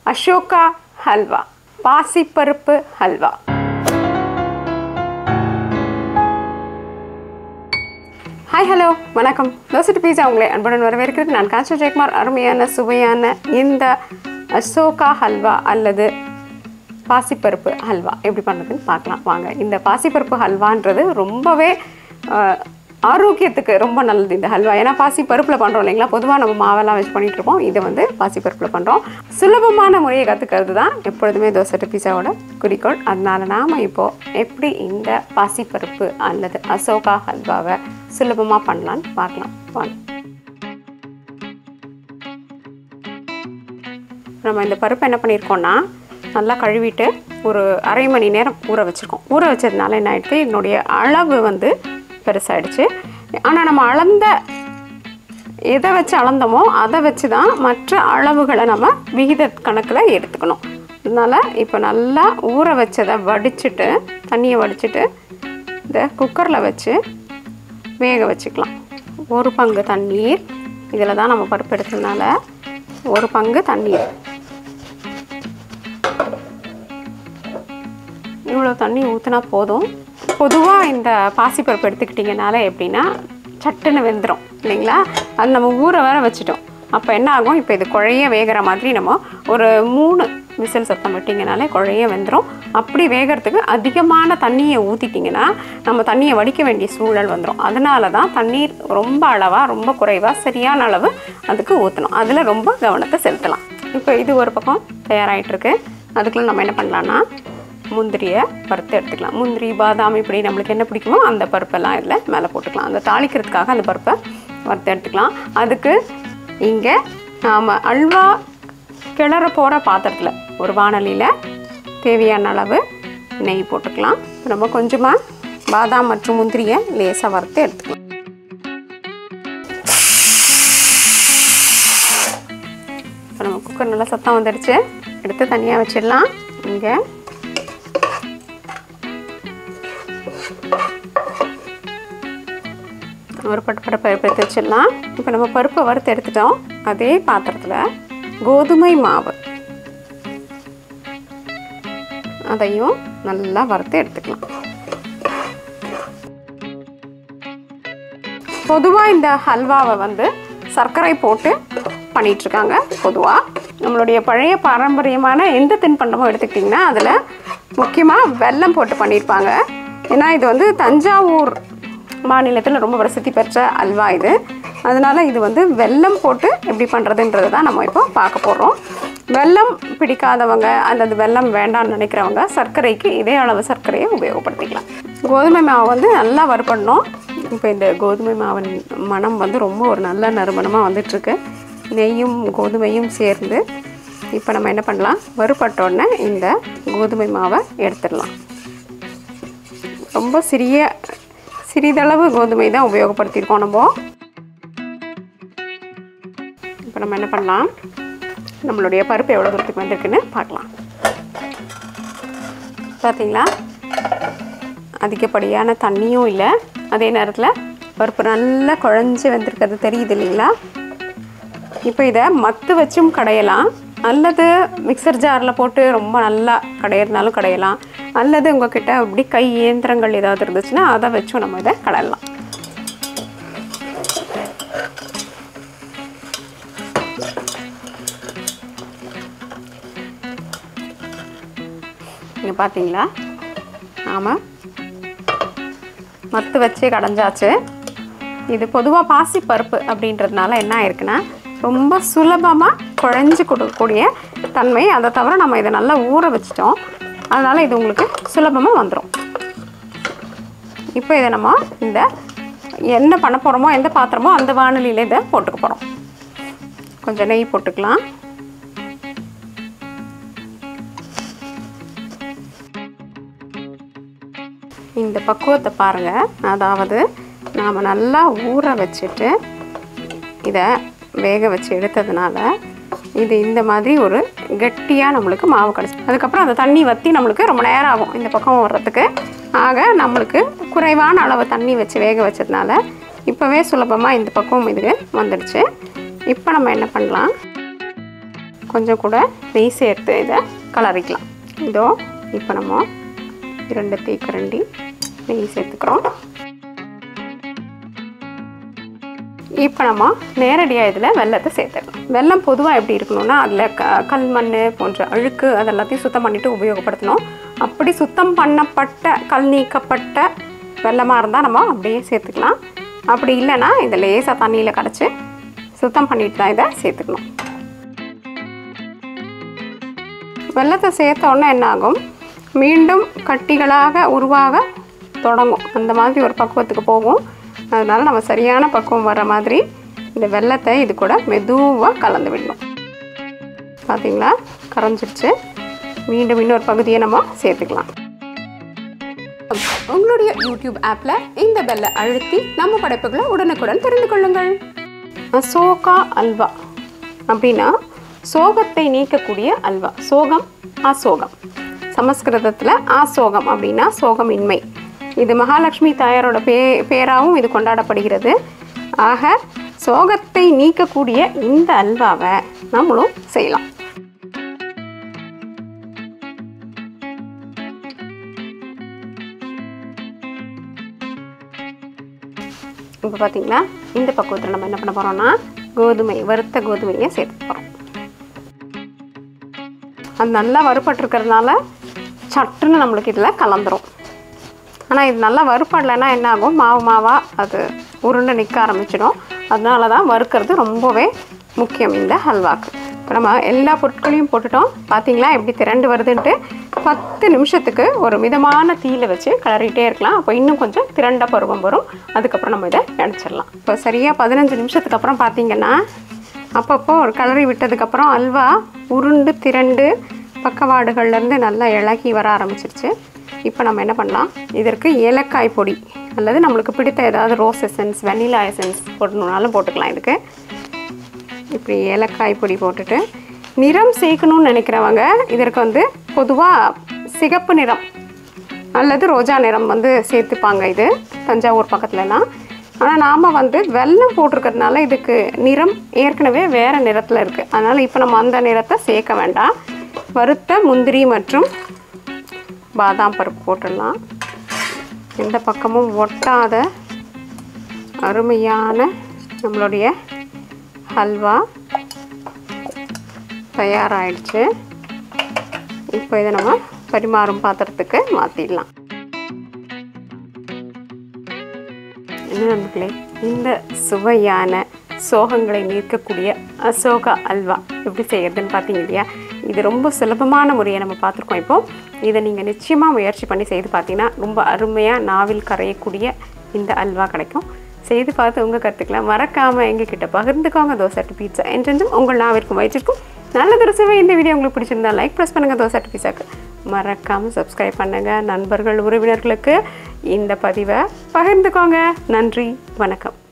அசோகா ஹல்வா பாசிப்பருப்பு halwa hi hello வணக்கம் தோசை பீஸா உங்களை அன்புடன் வரவேற்கிறது நான் காஞ்ச ஜெயக்குமார் அருமையான சுவையான இந்த அசோகா ஹல்வா அல்லது பாசிப்பருப்பு ஹல்வா எப்படி பண்ணுறதுன்னு பார்க்கலாம் வாங்க இந்த பாசிப்பருப்பு ஹல்வான்றது ரொம்பவே அஹ், ஆரோக்கியத்துக்கு ரொம்ப நல்லது இந்த ஹல்வா ஏன்னா பாசிப்பருப்பில் பண்ணுறோம் இல்லைங்களா பொதுவாக நம்ம மாவெல்லாம் வச்சு பண்ணிட்டு இருப்போம் இதை வந்து பாசிப்பருப்பில் பண்ணுறோம் சுலபமான முறையை கற்றுக்கிறது தான் எப்பொழுதுமே தோசை பீஸாவோட குறிக்கோள் அதனால நாம் இப்போது எப்படி இந்த பாசிப்பருப்பு அல்லது அசோகா ஹல்வாவை சுலபமாக பண்ணலான்னு பார்க்கலாம் வாங்க நம்ம இந்த பருப்பு என்ன பண்ணியிருக்கோம்னா நல்லா கழுவிட்டு ஒரு அரை மணி நேரம் ஊற வச்சுருக்கோம் ஊற வச்சதுனால என்ன ஆயிடுச்சு இதனுடைய அளவு வந்து பெருசாயிடுச்சு ஆனால் நம்ம அளந்த எதை வச்சு அளந்தோமோ அதை வச்சு தான் மற்ற அளவுகளை நம்ம விகித கணக்கில் எடுத்துக்கணும் அதனால் இப்போ நல்லா ஊற வச்சதை வடிச்சிட்டு தண்ணியை வடிச்சிட்டு இந்த குக்கரில் வச்சு வேக வச்சுக்கலாம் ஒரு பங்கு தண்ணீர் இதில் தான் நம்ம பருப்பு எடுத்ததுனால ஒரு பங்கு தண்ணீர் இவ்வளோ தண்ணி ஊற்றினா போதும் பொதுவாக இந்த பாசிப்பருப்பு எடுத்துக்கிட்டிங்கனால எப்படின்னா சட்டுன்னு வெந்துடும் இல்லைங்களா அது நம்ம ஊற வேற வச்சுட்டோம் அப்போ என்ன ஆகும் இப்போ இது குழைய வேகிற மாதிரி நம்ம ஒரு மூணு விசில் சத்தம் விட்டிங்கனாலே குழைய வெந்துடும் அப்படி வேகிறதுக்கு அதிகமான தண்ணியை ஊற்றிட்டிங்கன்னா நம்ம தண்ணியை வடிக்க வேண்டிய சூழல் வந்துடும் அதனால தான் தண்ணீர் ரொம்ப அளவாக ரொம்ப குறைவாக சரியான அளவு அதுக்கு ஊற்றணும் அதில் ரொம்ப கவனத்தை செலுத்தலாம் இப்போ இது ஒரு பக்கம் தயாராகிட்டுருக்கு அதுக்குள்ளே நம்ம என்ன பண்ணலான்னா முந்திரியை வறுத்து எடுத்துக்கலாம் முந்திரி பாதாம் இப்படி நம்மளுக்கு என்ன பிடிக்குமோ அந்த பருப்பெல்லாம் இதில் மேலே போட்டுக்கலாம் அந்த தாளிக்கிறதுக்காக அந்த பருப்பை வறுத்து எடுத்துக்கலாம் அதுக்கு இங்கே நாம் அல்வா கிளற போகிற பாத்திரத்தில் ஒரு வாணலியில் தேவையான அளவு நெய் போட்டுக்கலாம் நம்ம கொஞ்சமாக பாதாம் மற்றும் முந்திரியை லேசாக வறுத்து எடுத்துக்கலாம் இப்போ நம்ம குக்கர் நல்லா சத்தம் வந்துடுச்சு எடுத்து தனியாக வச்சிடலாம் இங்கே ஒரு பட்டு பட்டு பருப்பு எடுத்து வச்சிடலாம் இப்போ நம்ம பருப்பை வறுத்து எடுத்துட்டோம் அதே பாத்திரத்தில் கோதுமை மாவு அதையும் நல்லா வறுத்து எடுத்துக்கலாம் பொதுவாக இந்த ஹல்வாவை வந்து சர்க்கரை போட்டு பண்ணிகிட்ருக்காங்க பொதுவாக நம்மளுடைய பழைய பாரம்பரியமான எந்த தின்பண்டமும் எடுத்துக்கிட்டிங்கன்னா அதில் முக்கியமாக வெல்லம் போட்டு பண்ணியிருப்பாங்க ஏன்னா இது வந்து தஞ்சாவூர் மாநிலத்தில் ரொம்ப பிரசித்தி பெற்ற அல்வா இது அதனால் இது வந்து வெல்லம் போட்டு எப்படி பண்ணுறதுன்றது தான் நம்ம இப்போ பார்க்க போகிறோம் வெல்லம் பிடிக்காதவங்க அல்லது வெல்லம் வேண்டாம்னு நினைக்கிறவங்க சர்க்கரைக்கு இதே அளவு சர்க்கரையை உபயோகப்படுத்திக்கலாம் கோதுமை மாவு வந்து நல்லா வறுபடணும் இப்போ இந்த கோதுமை மாவின் மனம் வந்து ரொம்ப ஒரு நல்ல நறுமணமாக வந்துட்டுருக்கு நெய்யும் கோதுமையும் சேர்ந்து இப்போ நம்ம என்ன பண்ணலாம் வறுபட்டோடனே இந்த கோதுமை மாவை எடுத்துடலாம் ரொம்ப சிறிய சிறிதளவு கோதுமை தான் உபயோகப்படுத்தியிருக்கோம் நம்ம இப்போ நம்ம என்ன பண்ணலாம் நம்மளுடைய பருப்பு எவ்வளோ தூரத்துக்கு வந்திருக்குன்னு பார்க்கலாம் பார்த்தீங்களா அதிகப்படியான தண்ணியும் இல்லை அதே நேரத்தில் பருப்பு நல்லா குழஞ்சி வந்திருக்கிறது தெரியுது இல்லைங்களா இப்போ இதை மத்து வச்சும் கடையலாம் அல்லது மிக்சர் ஜாரில் போட்டு ரொம்ப நல்லா கடையிறதுனாலும் கடையலாம் அல்லது உங்ககிட்ட அப்படி கை இயந்திரங்கள் ஏதாவது இருந்துச்சுன்னா அதை வச்சும் நம்ம இதை கடலாம் இங்கே பார்த்தீங்களா ஆமாம் மத்து வச்சு கடைஞ்சாச்சு இது பொதுவாக பாசிப்பருப்பு அப்படின்றதுனால என்ன ஆயிருக்குன்னா ரொம்ப சுலபமாக குழஞ்சி கொடுக்கக்கூடிய தன்மை அதை தவிர நம்ம இதை நல்லா ஊற வச்சிட்டோம் அதனால் இது உங்களுக்கு சுலபமாக வந்துடும் இப்போ இதை நம்ம இந்த என்ன பண்ண போகிறோமோ எந்த பாத்திரமோ அந்த வானொலியில் இதை போட்டுக்க போகிறோம் கொஞ்சம் நெய் போட்டுக்கலாம் இந்த பக்குவத்தை பாருங்கள் அதாவது நாம் நல்லா ஊற வச்சுட்டு இதை வேக வச்சு எடுத்ததுனால இது இந்த மாதிரி ஒரு கெட்டியாக நம்மளுக்கு மாவு கிடச்சி அதுக்கப்புறம் அந்த தண்ணி வற்றி நம்மளுக்கு ரொம்ப நேரம் ஆகும் இந்த பக்கம் வர்றதுக்கு ஆக நம்மளுக்கு குறைவான அளவு தண்ணி வச்சு வேக வச்சதுனால இப்போவே சுலபமாக இந்த பக்கம் இதுக்கு வந்துடுச்சு இப்போ நம்ம என்ன பண்ணலாம் கொஞ்சம் கூட நெய் சேர்த்து இதை கலரிக்கலாம் இதோ இப்போ நம்ம இரண்டு தேக்கரண்டி நெய் சேர்த்துக்கிறோம் இப்போ நம்ம நேரடியாக இதில் வெள்ளத்தை சேர்த்துக்கலாம் வெல்லம் பொதுவாக எப்படி இருக்கணும்னா அதில் க கல் மண் போன்ற அழுக்கு அதெல்லாத்தையும் சுத்தம் பண்ணிவிட்டு உபயோகப்படுத்தணும் அப்படி சுத்தம் பண்ணப்பட்ட கல் நீக்கப்பட்ட வெள்ளமாக இருந்தால் நம்ம அப்படியே சேர்த்துக்கலாம் அப்படி இல்லைன்னா இதை லேசாக தண்ணியில் கரைச்சி சுத்தம் பண்ணிட்டு தான் இதை சேர்த்துக்கணும் வெள்ளத்தை சேர்த்த உடனே என்ன ஆகும் மீண்டும் கட்டிகளாக உருவாக தொடங்கும் அந்த மாதிரி ஒரு பக்குவத்துக்கு போகும் அதனால் நம்ம சரியான பக்குவம் வர மாதிரி இந்த வெள்ளத்தை இது கூட மெதுவாக கலந்து விடணும் பார்த்தீங்களா கரைஞ்சிடுச்சு மீண்டும் இன்னொரு பகுதியை நம்ம சேர்த்துக்கலாம் உங்களுடைய யூடியூப் ஆப்பில் இந்த பெல்லை அழுத்தி நம்ம படைப்புகளை உடனுக்குடன் தெரிந்து கொள்ளுங்கள் அசோகா அல்வா அப்படின்னா சோகத்தை நீக்கக்கூடிய அல்வா சோகம் அசோகம் சமஸ்கிருதத்தில் ஆசோகம் அப்படின்னா சோகமின்மை இது மகாலட்சுமி தாயாரோட பே பேராகவும் இது கொண்டாடப்படுகிறது ஆக சோகத்தை நீக்கக்கூடிய இந்த அல்வாவை நம்மளும் செய்யலாம் இப்போ பார்த்தீங்களா இந்த பக்குவத்தில் நம்ம என்ன பண்ண போகிறோம்னா கோதுமை வறுத்த கோதுமையை சேர்த்து போகிறோம் அது நல்லா வறுபட்டுருக்கிறதுனால சட்டுன்னு நம்மளுக்கு இதில் கலந்துரும் ஆனால் இது நல்லா வறுப்படலைன்னா என்ன ஆகும் மாவு மாவாக அது உருண்டை நிற்க ஆரம்பிச்சிடும் அதனால தான் வறுக்கிறது ரொம்பவே முக்கியம் இந்த ஹல்வாக்கு இப்போ நம்ம எல்லா பொருட்களையும் போட்டுட்டோம் பார்த்தீங்களா எப்படி திரண்டு வருதுன்ட்டு பத்து நிமிஷத்துக்கு ஒரு மிதமான தீயில வச்சு கிளறிட்டே இருக்கலாம் அப்போ இன்னும் கொஞ்சம் திரண்ட பருவம் வரும் அதுக்கப்புறம் நம்ம இதை நினச்சிடலாம் இப்போ சரியாக பதினஞ்சு நிமிஷத்துக்கு அப்புறம் பார்த்தீங்கன்னா அப்பப்போ ஒரு கிளறி விட்டதுக்கப்புறம் அல்வா உருண்டு திரண்டு பக்கவாடுகள்லேருந்து நல்லா இளகி வர ஆரம்பிச்சிருச்சு இப்போ நம்ம என்ன பண்ணலாம் இதற்கு ஏலக்காய் பொடி அல்லது நம்மளுக்கு பிடித்த ஏதாவது ரோஸ் எசன்ஸ் வெனிலா எசன்ஸ் போடணுன்னாலும் போட்டுக்கலாம் இதுக்கு இப்படி ஏலக்காய் பொடி போட்டுட்டு நிறம் சேர்க்கணும்னு நினைக்கிறவங்க இதற்கு வந்து பொதுவாக சிகப்பு நிறம் அல்லது ரோஜா நிறம் வந்து சேர்த்துப்பாங்க இது தஞ்சாவூர் பக்கத்துலலாம் ஆனால் நாம் வந்து வெல்லம் போட்டிருக்கிறதுனால இதுக்கு நிறம் ஏற்கனவே வேறு நிறத்தில் இருக்குது அதனால் இப்போ நம்ம அந்த நிறத்தை சேர்க்க வேண்டாம் வறுத்த முந்திரி மற்றும் பாதாம் பருப்பு போட்டுடலாம் எந்த பக்கமும் ஒட்டாத அருமையான நம்மளுடைய ஹல்வா தயாராகிடுச்சு இப்போ இதை நம்ம பரிமாறும் பாத்திரத்துக்கு மாற்றிடலாம் என்ன நண்பர்களே இந்த சுவையான சோகங்களை நீக்கக்கூடிய அசோகா அல்வா எப்படி செய்யறதுன்னு பார்த்தீங்க இல்லையா இது ரொம்ப சுலபமான முறையை நம்ம பார்த்துருக்கோம் இப்போ இதை நீங்கள் நிச்சயமாக முயற்சி பண்ணி செய்து பார்த்தீங்கன்னா ரொம்ப அருமையாக நாவில் கரையக்கூடிய இந்த அல்வா கிடைக்கும் செய்து பார்த்து உங்கள் கருத்துக்களை மறக்காமல் எங்ககிட்ட பகிர்ந்துக்கோங்க தோசை பீட்சா என்றென்றும் உங்கள் நாவிற்கும் வயிற்றிற்கும் நல்லதொரு சுவை இந்த வீடியோ உங்களுக்கு பிடிச்சிருந்தா லைக் ப்ரெஸ் பண்ணுங்கள் தோசை பீஸாக்கு மறக்காமல் சப்ஸ்கிரைப் பண்ணுங்கள் நண்பர்கள் உறவினர்களுக்கு இந்த பதிவை பகிர்ந்துக்கோங்க நன்றி வணக்கம்